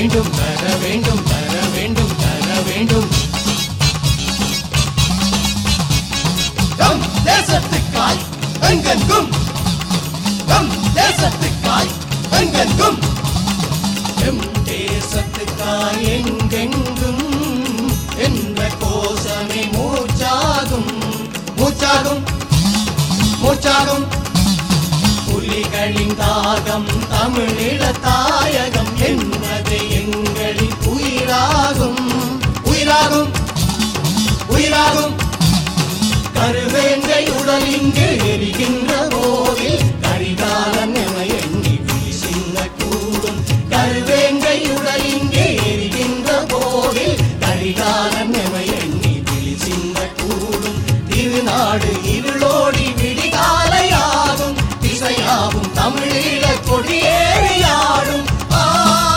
வேண்டும் தர வேண்டும் தர வேண்டும் தர வேண்டும் நம் தேசத்துக்காய் எங்கெங்கும் நம் தேசத்துக்காய் எங்கெங்கும் எம் தேசத்துக்காய் எங்கெங்கும் என்ற கோஷமே மூச்சாகும் மூச்சாகும் மூச்சாகும் புலிகளின் தாகம் தமிழில தாயகம் என்பது எங்களின் உயிராகும் உயிராகும் உயிராகும் கருவேங்கை உடல் இங்கு எரிகின்ற போதில் கரிகாலன் என எண்ணி வீசின கூடும் கருவேங்கை உடல் இங்கு எரிகின்ற போதில் கரிகாலன் என எண்ணி வீசின கூடும் திருநாடு இருளோடி விடிகாலையாகும் திசையாகும் தமிழீழ கொடியேறியாடும் ஆ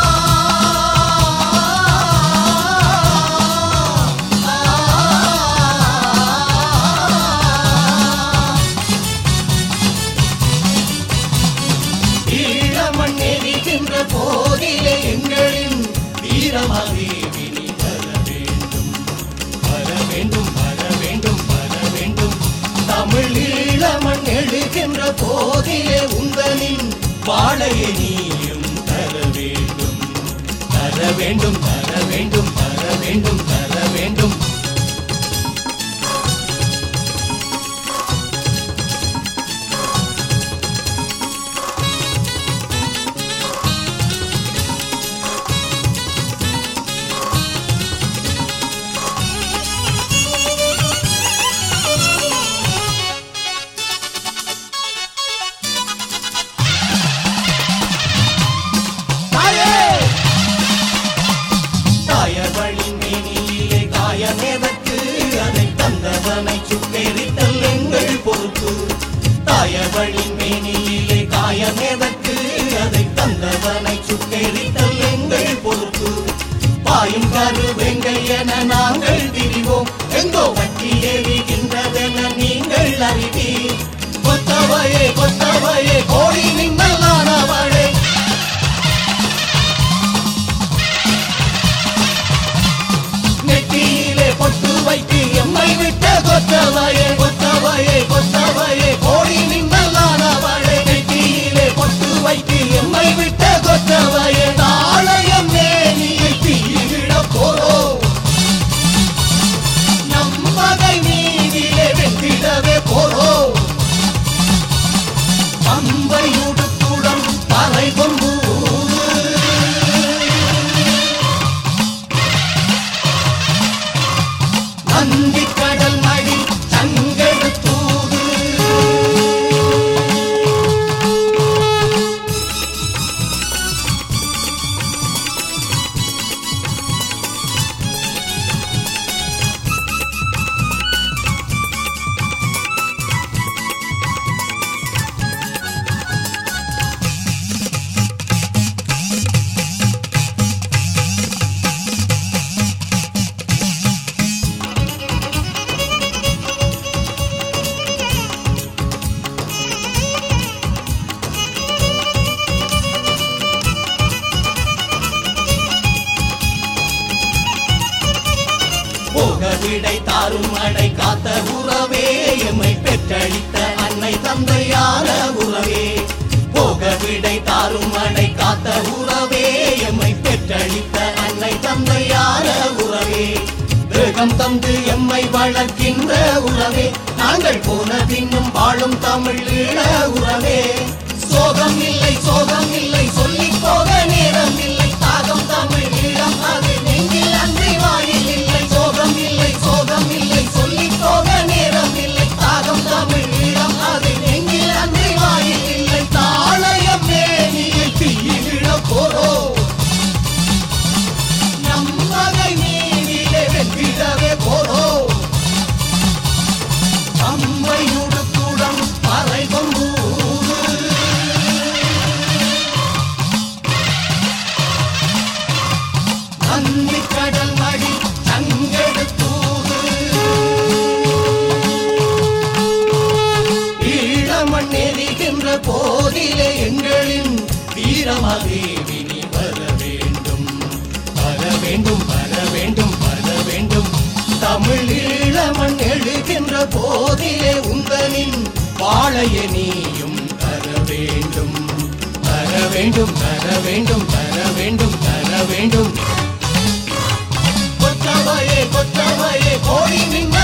ஈழமண் எரிகின்ற போதிலே எங்களின் வீரமதேவினி வர வேண்டும் வர வேண்டும் வர வேண்டும் வர வேண்டும் தமிழ் ஈழமண் எழுகின்ற போதிலே உந்தனின் வாழையை நீயும் தர வேண்டும் தர வேண்டும் தர வேண்டும் தர வேண்டும் தர வேண்டும் தாயே தாயவழின் மேனியிலே காயமேதற்கு அதை தந்தவனை சுட்டெரித்தல் எங்கள் பொறுப்பு தாயவழின் மேனியிலே காயமேதற்கு அதை தந்தவனை சுட்டெரித்தல் எங்கள் பொறுப்பு பாயும் கரு வெங்கை என நாங்கள் திரிவோம் எங்கோ பற்றி எறிகின்றதென நீங்கள் அறிவீர் கொத்தவையே கொத்தவையே கோடி மின்னலானவளே நெற்றியிலே பொட்டு வைத்து எம்மை விட்ட கொத்தவையே கொத்தவையே கொத்தவையே கோடி மின்னலானவளே நெற்றியிலே பொட்டு வைத்து எம்மை விட்ட கொத்தவையே நாளையம் மேனியை தீவிட போறோம் நம் பகை நீதிலே வெற்றிடவே போறோம் அம்பை உடுத்துடன் தலை கொம்பு நந்தி கடல் மடி சங்கெடுத்தூது போக விடை தாரும் அடை காத்த உறவே எம்மை பெற்றளித்த அன்னை தந்தையான உறவே போக விடை தாரும் அடை காத்த உறவே எம்மை பெற்றளித்த அன்னை தந்தையான உறவே வேகம் தந்து எம்மை வளர்க்கின்ற உறவே நாங்கள் போன பின்னும் வாழும் தமிழ் ஈழ உறவே சோகம் இல்லை சோகம் இல்லை சொல்லிப் போக நேரம் இல்லை தாகம் தமிழ் ஈழம் அது நெஞ்சில் அன்றி வாயில் இல்லை சோகம் இல்லை சோகம் இல்லை சொல்லிப் போக நேரம் இல்லை தாகம் தமிழ் ஈழம் அது நெஞ்சில் அன்றி வாயில் இல்லை தாளையம் மேனியை தீவிட போறோம் நம் வகை நீதியிலே வெற்றிடவே போறோம் அம்மையுடுத்துடன் பறை கொம்பு உரிமையை நீயும் தர வேண்டும் தர வேண்டும் தர வேண்டும் தர வேண்டும் தர வேண்டும் கொற்றவையே கொற்றவையே கோடி நின்ற